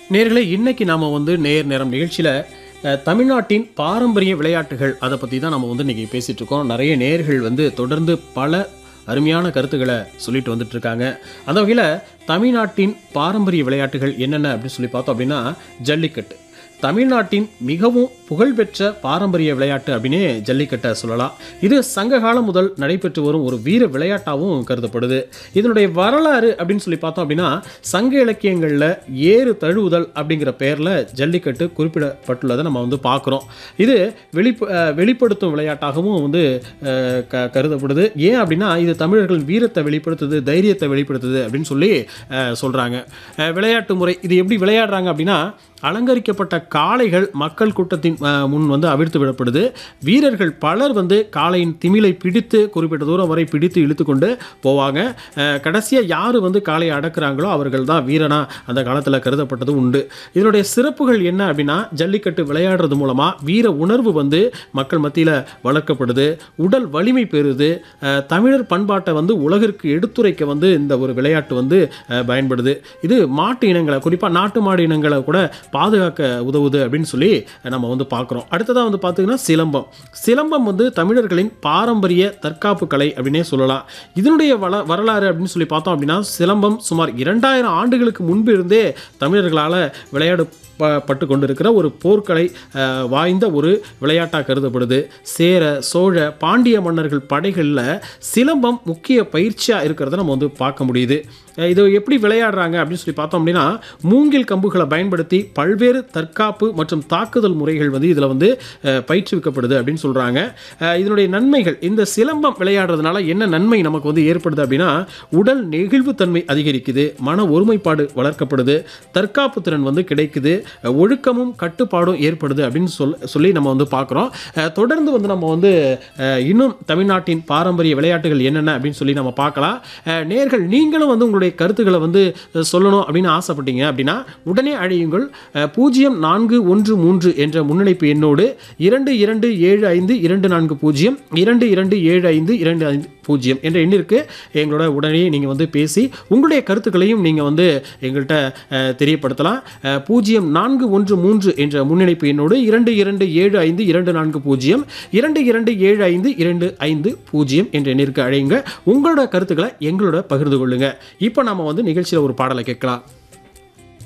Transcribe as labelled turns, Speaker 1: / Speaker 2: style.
Speaker 1: நேர்களே இன்னைக்கு நாம வந்து நேர் நேரம் நிகழ்ச்சியில் அஹ், தமிழ்நாட்டின் பாரம்பரிய விளையாட்டுகள் அதை பற்றி தான் நம்ம வந்து இன்னைக்கு பேசிட்டு இருக்கோம் நிறைய நேர்கள் வந்து தொடர்ந்து பல அருமையான கருத்துக்களை சொல்லிட்டு வந்துட்டு இருக்காங்க அந்த வகையில் தமிழ்நாட்டின் பாரம்பரிய விளையாட்டுகள் என்னென்ன அப்படின்னு சொல்லி பார்த்தோம் அப்படின்னா ஜல்லிக்கட்டு தமிழ்நாட்டின் மிகவும் புகழ்பெற்ற பாரம்பரிய விளையாட்டு அப்படின்னே ஜல்லிக்கட்டை சொல்லலாம் இது சங்க காலம் முதல் நடைபெற்று வரும் ஒரு வீர விளையாட்டாகவும் கருதப்படுது இதனுடைய வரலாறு அப்படின்னு சொல்லி பார்த்தோம் அப்படின்னா சங்க இலக்கியங்களில் ஏறு தழுவுதல் அப்படிங்கிற பெயரில் ஜல்லிக்கட்டு குறிப்பிடப்பட்டுள்ளதை நம்ம வந்து பார்க்குறோம் இது வெளிப்ப அஹ் வெளிப்படுத்தும் விளையாட்டாகவும் வந்து அஹ், க கருதப்படுது ஏன் அப்படின்னா இது தமிழர்கள் வீரத்தை வெளிப்படுத்துது தைரியத்தை வெளிப்படுத்துது அப்படின்னு சொல்லி சொல்கிறாங்க விளையாட்டு முறை இது எப்படி விளையாடுறாங்க அப்படின்னா அலங்கரிக்கப்பட்ட காளைகள் மக்கள் கூட்டத்தின் அஹ், முன் வந்து அவிழ்த்து விடப்படுது வீரர்கள் பலர் வந்து காளையின் திமிலை பிடித்து குறிப்பிட்ட தூரம் வரை பிடித்து இழுத்து கொண்டு போவாங்க கடைசியாக யார் வந்து காளையை அடக்குறாங்களோ அவர்கள் தான் வீரனா அந்த காலத்தில் கருதப்பட்டது உண்டு இதனுடைய சிறப்புகள் என்ன அப்படின்னா ஜல்லிக்கட்டு விளையாடுறது மூலமாக வீர உணர்வு வந்து மக்கள் மத்தியில் வளர்க்கப்படுது உடல் வலிமை பெறுது அஹ், தமிழர் பண்பாட்டை வந்து உலகிற்கு எடுத்துரைக்க வந்து இந்த ஒரு விளையாட்டு வந்து அஹ், பயன்படுது இது மாட்டு இனங்களை குறிப்பாக நாட்டு மாடு இனங்களை கூட பாதுகாக்க உதவுது அப்படின்னு சொல்லி நம்ம வந்து பார்க்குறோம் அடுத்ததாக வந்து பார்த்தீங்கன்னா சிலம்பம் சிலம்பம் வந்து தமிழர்களின் பாரம்பரிய தற்காப்பு கலை அப்படின்னே சொல்லலாம் இதனுடைய வள வரலாறு அப்படின்னு சொல்லி பார்த்தோம் அப்படின்னா சிலம்பம் சுமார் இரண்டாயிரம் ஆண்டுகளுக்கு முன்பு இருந்தே தமிழர்களால் விளையாடு ப- பட்டு கொண்டிருக்கிற ஒரு போர்க்கலை அஹ், வாய்ந்த ஒரு விளையாட்டாக கருதப்படுது சேர சோழ பாண்டிய மன்னர்கள் படைகளில் சிலம்பம் முக்கிய பயிற்சியாக இருக்கிறத நம்ம வந்து பார்க்க முடியுது அஹ், இது எப்படி விளையாடுறாங்க அப்படின்னு சொல்லி பார்த்தோம் அப்படின்னா மூங்கில் கம்புகளை பயன்படுத்தி பல்வேறு தற்காப்பு மற்றும் தாக்குதல் முறைகள் வந்து இதில் வந்து அஹ், பயிற்றுவிக்கப்படுது அப்படின்னு சொல்கிறாங்க இதனுடைய நன்மைகள் இந்த சிலம்பம் விளையாடுறதுனால என்ன நன்மை நமக்கு வந்து ஏற்படுது அப்படின்னா உடல் நெகிழ்வுத்தன்மை அதிகரிக்குது மன ஒருமைப்பாடு வளர்க்கப்படுது தற்காப்பு திறன் வந்து கிடைக்குது அஹ், ஒழுக்கமும் கட்டுப்பாடும் ஏற்படுது அப்படின்னு சொல் சொல்லி நம்ம வந்து பார்க்குறோம் தொடர்ந்து வந்து நம்ம வந்து அஹ், இன்னும் தமிழ்நாட்டின் பாரம்பரிய விளையாட்டுகள் என்னென்ன அப்படின்னு சொல்லி நம்ம பார்க்கலாம் அஹ், நேர்கள் நீங்களும் வந்து உங்களுடைய கருத்துக்களை வந்து அஹ், சொல்லணும் அப்படின்னு ஆசைப்பட்டீங்க அப்படின்னா உடனே அழையுங்கள் அஹ், பூஜ்ஜியம் நான்கு ஒன்று மூன்று என்ற முன்னணிப்பு எண்ணோடு இரண்டு இரண்டு ஏழு ஐந்து இரண்டு நான்கு பூஜ்ஜியம் இரண்டு இரண்டு ஏழு ஐந்து இரண்டு ஐந்து பூஜ்ஜியம் என்ற எண்ணிற்கு எங்களோட உடனே நீங்கள் வந்து பேசி உங்களுடைய கருத்துக்களையும் நீங்கள் வந்து எங்கள்கிட்ட அஹ், தெரியப்படுத்தலாம் அஹ், பூஜ்ஜியம் நான்கு ஒன்று மூன்று என்ற முன்னிணைப்பு எண்ணோடு இரண்டு இரண்டு ஏழு ஐந்து இரண்டு நான்கு பூஜ்ஜியம் இரண்டு இரண்டு ஏழு ஐந்து இரண்டு ஐந்து பூஜ்ஜியம் என்ற எண்ணிற்கு அழையுங்க உங்களோட கருத்துக்களை எங்களோட பகிர்ந்து கொள்ளுங்க இப்போ நம்ம வந்து நிகழ்ச்சியில் ஒரு பாடலை கேட்கலாம்